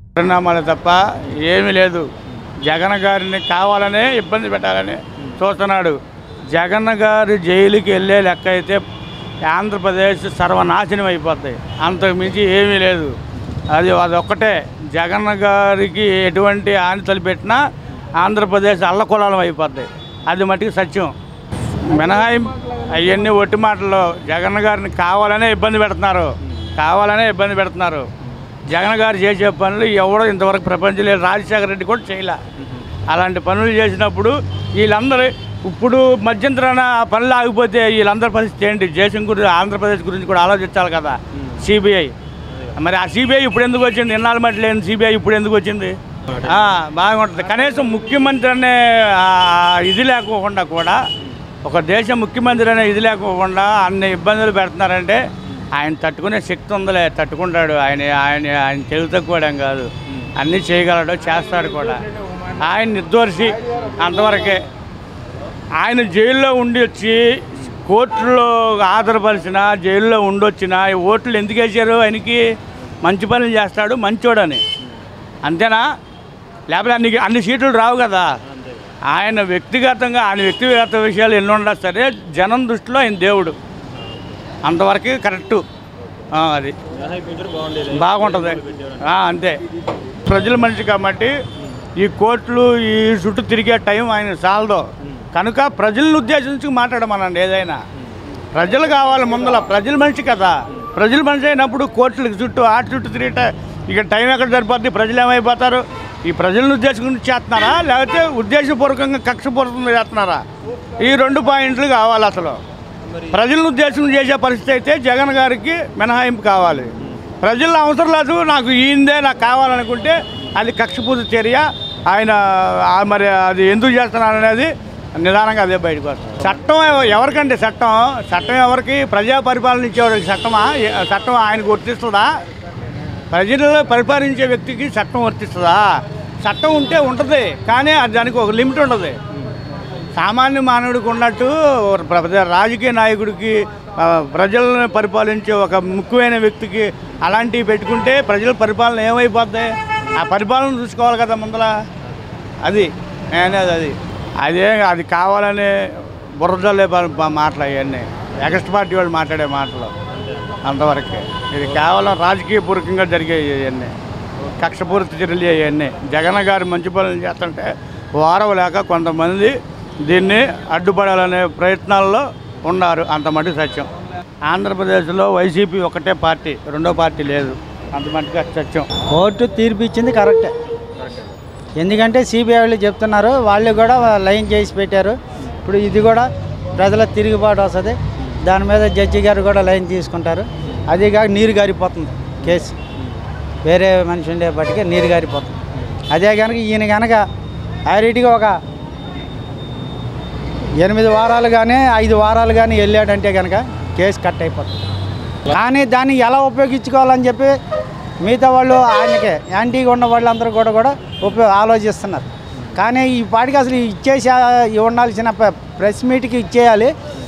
పరిణామాలు తప్ప ఏమీ లేదు జగన్ గారిని కావాలనే ఇబ్బంది పెట్టాలని చూస్తున్నాడు జగన్ గారు జైలుకి వెళ్ళే లెక్క అయితే ఆంధ్రప్రదేశ్ సర్వనాశనం అయిపోతాయి అంతకు మించి ఏమీ లేదు అది అదొక్కటే జగన్ గారికి ఎటువంటి హాని తలపెట్టినా ఆంధ్రప్రదేశ్ అల్లకొలాలం అయిపోతాయి అది మటుకు సత్యం మినహాయింపు అవన్నీ ఒట్టి మాటలు జగన్ గారిని కావాలనే ఇబ్బంది పెడుతున్నారు కావాలనే ఇబ్బంది పెడుతున్నారు జగన్ గారు చేసే పనులు ఎవడో ఇంతవరకు ప్రపంచంలో రాజశేఖర రెడ్డి కూడా చేయలే అలాంటి పనులు చేసినప్పుడు వీళ్ళందరూ ఇప్పుడు మధ్యంతరాన ఆ పనులు ఆగిపోతే వీళ్ళందరి పరిస్థితి ఏంటి దేశం గురించి ఆంధ్రప్రదేశ్ గురించి కూడా ఆలోచించాలి కదా సిబిఐ మరి ఆ సిబిఐ ఇప్పుడు ఎందుకు వచ్చింది ఇన్నాళ్ళ మట్టి లేని సిబిఐ ఇప్పుడు ఎందుకు వచ్చింది ఆ, బాగుంటుంది కనీసం ముఖ్యమంత్రి అనే ఆ, ఇది లేకోకుండా కూడా ఒక దేశ ముఖ్యమంత్రి అనే ఇది లేకోకుండా అన్ని ఇబ్బందులు పెడుతున్నారంటే ఆయన తట్టుకునే శక్తి ఉందిలే తట్టుకుంటాడు ఆయన ఆయన ఆయన తెలుగు తక్కువడం కాదు అన్నీ చేయగలడు చేస్తాడు కూడా ఆయన నిర్దోషి అంతవరకే ఆయన జైల్లో ఉండి వచ్చి కోర్టులో ఆధారపరిచిన జైల్లో ఉండొచ్చిన ఈ ఓట్లు ఎందుకు వేసారు ఆయనకి మంచి పనులు చేస్తాడు మంచోడని అంతేనా లేకపోతే అన్ని అన్ని సీట్లు రావు కదా ఆయన వ్యక్తిగతంగా ఆయన వ్యక్తిగత విషయాలు ఎన్ని ఉన్నా సరే జనం దృష్టిలో ఆయన దేవుడు అంతవరకు కరెక్టు ఆ, అది బాగుంటుంది ఆ, అంతే ప్రజల మనిషి కాబట్టి ఈ కోర్టులు ఈ చుట్టూ తిరిగే టైం ఆయన చాలదు కనుక ప్రజలను ఉద్దేశించి మాట్లాడమనండి ఏదైనా ప్రజలు కావాలి ముందల ప్రజల మనిషి కదా ప్రజల మనిషి అయినప్పుడు కోర్టులకు చుట్టూ ఆట చుట్టూ తిరిగట ఇక టైం ఎక్కడ సరిపోద్ది ప్రజలు ఏమైపోతారు ఈ ప్రజలను ఉద్దేశించి చేస్తున్నారా లేకపోతే ఉద్దేశపూర్వకంగా కక్షపూర్వకంగా చేస్తున్నారా ఈ రెండు పాయింట్లు కావాలి అసలు ప్రజలను ఉద్దేశం చేసే పరిస్థితి అయితే జగన్ గారికి మినహాయింపు కావాలి ప్రజల్లో అవసరం లేదు నాకు ఈయందే నాకు కావాలనుకుంటే అది కక్షపూర్తి చర్య ఆయన ఆ మరి అది ఎందుకు చేస్తున్నారు అనేది నిదానంగా అదే బయటకు వస్తుంది చట్టం ఎవ- ఎవరికండి చట్టం చట్టం ఎవరికి ప్రజా పరిపాలన ఇచ్చేవాడికి చట్టమా ఏ- చట్టం ఆయనకు వర్తిస్తుందా ప్రజలలో పరిపాలించే వ్యక్తికి చట్టం వర్తిస్తుందా చట్టం ఉంటే ఉంటుంది కానీ అది దానికి ఒక లిమిట్ ఉండదు సామాన్య మానవుడికి ఉన్నట్టు ప్ర- రాజకీయ నాయకుడికి ఆ, ప్రజలను పరిపాలించే ఒక ముఖ్యమైన వ్యక్తికి అలాంటివి పెట్టుకుంటే ప్రజల పరిపాలన ఏమైపోద్ది ఆ పరిపాలన చూసుకోవాలి కదా ముందర అది నేను అనేది అది అదే అది కావాలని బురదలే మాటలు అవన్నీ ఎగస్ట్ పార్టీ వాళ్ళు మాట్లాడే మాటలు అంతవరకే ఇది కేవలం రాజకీయ పూర్వకంగా జరిగే ఇవన్నీ కక్షపూరిత చర్యలు అవన్నీ జగన్ గారు మంచి పనులు చేస్తుంటే వారం లేక కొంతమంది దీన్ని అడ్డుపడాలనే ప్రయత్నాల్లో ఉన్నారు అంత మటుకు సత్యం ఆంధ్రప్రదేశ్లో వైసీపీ ఒకటే పార్టీ రెండో పార్టీ లేదు అంత మటుకు సత్యం కోర్టు తీర్పు ఇచ్చింది కరెక్టే ఎందుకంటే సిబిఐ వాళ్ళు చెప్తున్నారు వాళ్ళు కూడా లైన్ చేసి పెట్టారు ఇప్పుడు ఇది కూడా ప్రజల తిరుగుబాటు వస్తుంది దాని మీద జడ్జి గారు కూడా లైన్ తీసుకుంటారు అది కాక నీరు గారిపోతుంది కేసు వేరే మనిషి ఉండేపటికే నీరు గారిపోతుంది అదే కనుక ఈయన కనుక ఐరీటిగా ఒక ఎనిమిది వారాలు కానీ ఐదు వారాలు కానీ వెళ్ళాడంటే కనుక కేసు కట్ అయిపోతుంది కానీ దాన్ని ఎలా ఉపయోగించుకోవాలని చెప్పి మిగతా వాళ్ళు ఆయనకే యాంటీగా ఉన్న వాళ్ళందరూ కూడా కూడా ఉపయో ఆలోచిస్తున్నారు కానీ ఈ పాటికి అసలు ఇచ్చేసి ఉండాల్సిన ప్ర- ప్రెస్ మీట్కి ఇచ్చేయాలి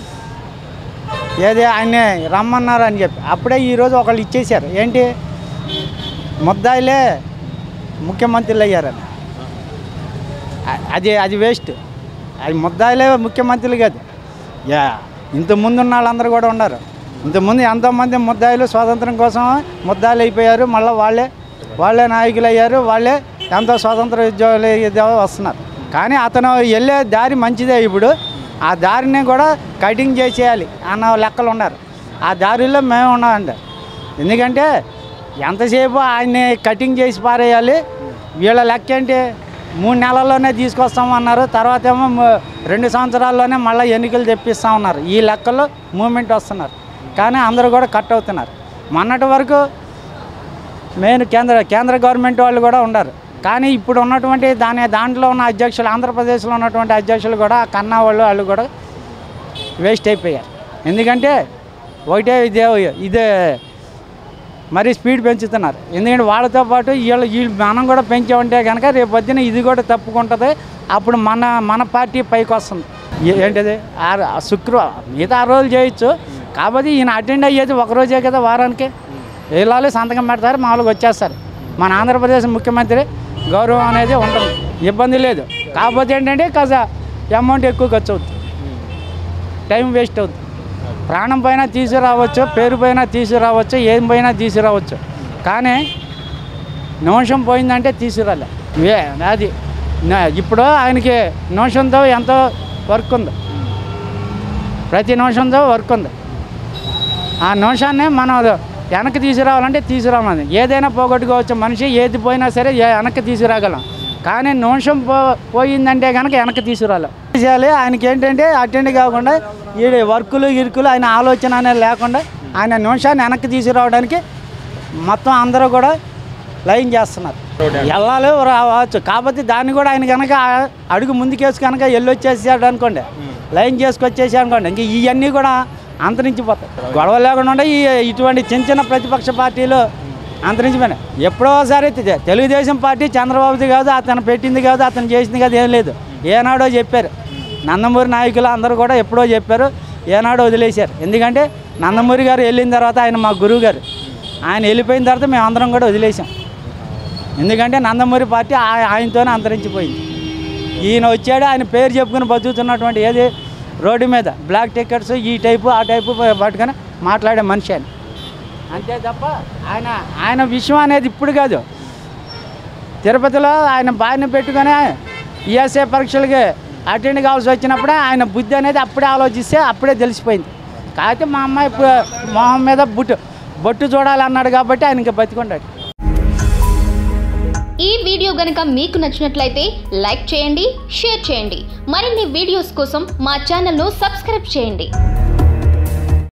ఏది ఆయన్ని రమ్మన్నారు అని చెప్పి అప్పుడే ఈరోజు ఒకళ్ళు ఇచ్చేశారు ఏంటి ముద్దాయిలే ముఖ్యమంత్రులు అయ్యారని అ- అది అది వేస్ట్ అది ముద్దాయిలే ముఖ్యమంత్రులు కాదు యా ఇంతకుముందు ఉన్న వాళ్ళందరూ కూడా ఉన్నారు ఇంతకుముందు ఎంతోమంది ముద్దాయిలు స్వాతంత్రం కోసం ముద్దాయిలు అయిపోయారు మళ్ళీ వాళ్ళే వాళ్ళే నాయకులు అయ్యారు వాళ్ళే ఎంతో స్వాతంత్ర ఉద్యోగులు ఇది వస్తున్నారు కానీ అతను వెళ్ళే దారి మంచిదే ఇప్పుడు ఆ దారిని కూడా కటింగ్ చేసేయాలి అన్న లెక్కలు ఉన్నారు ఆ దారిలో మేము ఉన్నామండి ఎందుకంటే ఎంతసేపు ఆయన్ని కటింగ్ చేసి పారేయాలి వీళ్ళ లెక్క ఏంటి మూడు నెలల్లోనే తీసుకొస్తామన్నారు తర్వాత ఏమో మ- రెండు సంవత్సరాల్లోనే మళ్ళీ ఎన్నికలు తెప్పిస్తామన్నారు ఈ లెక్కల్లో మూమెంట్ వస్తున్నారు కానీ అందరూ కూడా కట్ అవుతున్నారు మొన్నటి వరకు మెయిన్ కేంద్ర కేంద్ర గవర్నమెంట్ వాళ్ళు కూడా ఉన్నారు కానీ ఇప్పుడు ఉన్నటువంటి దాని దాంట్లో ఉన్న అధ్యక్షులు ఆంధ్రప్రదేశ్లో ఉన్నటువంటి అధ్యక్షులు కూడా కన్నా వాళ్ళు వాళ్ళు కూడా వేస్ట్ అయిపోయారు ఎందుకంటే ఒకటే ఇదే ఇదే మరీ స్పీడ్ పెంచుతున్నారు ఎందుకంటే వాళ్ళతో పాటు వీళ్ళు వీళ్ళు మనం కూడా పెంచామంటే కనుక రేపు పొద్దున ఇది కూడా తప్పుకుంటుంది అప్పుడు మన మన పార్టీ పైకి వస్తుంది ఏ- ఏంటిది ఆ- ఆ శుక్రవారం మిగతా ఆ రోజులు చేయొచ్చు కాకపోతే ఈయన అటెండ్ అయ్యేది ఒక రోజే కదా వారానికి వెళ్ళాలి సంతకం పెడతారు మామూలుగా వచ్చేస్తారు మన ఆంధ్రప్రదేశ్ ముఖ్యమంత్రి గౌరవం అనేది ఉంటుంది ఇబ్బంది లేదు కాకపోతే ఏంటంటే కాస్త అమౌంట్ ఎక్కువ ఖర్చు అవుతుంది టైం వేస్ట్ అవుతుంది ప్రాణం పైన తీసుకురావచ్చు పేరు పైన తీసుకురావచ్చు ఏం పైన తీసుకురావచ్చు కానీ నిమిషం పోయిందంటే తీసుకురాలే వే అది నా- ఇప్పుడు ఆయనకి నిమిషంతో ఎంతో వర్క్ ఉంది ప్రతి నిమిషంతో వర్క్ ఉంది ఆ నిమిషాన్ని మనం వెనక్కి తీసుకురావాలంటే తీసుకురావాలి ఏదైనా పోగొట్టుకోవచ్చు మనిషి ఏది పోయినా సరే ఏ- వెనక్కి తీసుకురాగలం కానీ నిమిషం పో పోయిందంటే కనుక వెనక్కి తీసుకురాలి చేయాలి ఆయనకి ఏంటంటే అటెండ్ కాకుండా ఈ వర్కులు ఇరుకులు ఆయన ఆలోచన అనేది లేకుండా ఆయన నిమిషాన్ని వెనక్కి తీసుకురావడానికి మొత్తం అందరూ కూడా లైన్ చేస్తున్నారు వెళ్ళాలి రావచ్చు కాకపోతే దాన్ని కూడా ఆయన కనుక అడుగు ముందుకేసి కనుక వెళ్ళొచ్చేసాడు అనుకోండి లైన్ చేసుకొచ్చేసి అనుకోండి ఇంక ఇవన్నీ కూడా అంతరించిపోతాయి గొడవ లేకుండా ఉండే ఈ ఇటువంటి చిన్న చిన్న ప్రతిపక్ష పార్టీలు అంతరించిపోయినాయి ఎప్పుడోసారి తె- తెలుగుదేశం పార్టీ చంద్రబాబుది కాదు అతను పెట్టింది కాదు అతను చేసింది కాదు ఏం లేదు ఏనాడో చెప్పారు నందమూరి నాయకులు అందరూ కూడా ఎప్పుడో చెప్పారు ఏనాడో వదిలేశారు ఎందుకంటే నందమూరి గారు వెళ్ళిన తర్వాత ఆయన మా గురువు గారు ఆయన వెళ్ళిపోయిన తర్వాత మేము అందరం కూడా వదిలేసాం ఎందుకంటే నందమూరి పార్టీ ఆ- ఆయనతోనే అంతరించిపోయింది ఈయన వచ్చాడు ఆయన పేరు చెప్పుకుని బతుకుతున్నటువంటి ఏది రోడ్డు మీద బ్లాక్ టికెట్స్ ఈ టైపు ఆ టైపు పట్టుకొని మాట్లాడే మనిషి ఆయన అంతే తప్ప ఆయన ఆయన విషయం అనేది ఇప్పుడు కాదు తిరుపతిలో ఆయన భార్యను పెట్టుకొని ఈఎస్ఏ పరీక్షలకి అటెండ్ కావాల్సి వచ్చినప్పుడే ఆయన బుద్ధి అనేది అప్పుడే ఆలోచిస్తే అప్పుడే తెలిసిపోయింది కాకపోతే మా అమ్మాయి ఇప్పుడు మొహం మీద బుట్టు బొట్టు చూడాలన్నాడు కాబట్టి ఆయన ఇంకా బతికొండాడు ఈ వీడియో గనుక మీకు నచ్చినట్లయితే లైక్ చేయండి షేర్ చేయండి మరిన్ని వీడియోస్ కోసం మా ఛానల్ను సబ్స్క్రైబ్ చేయండి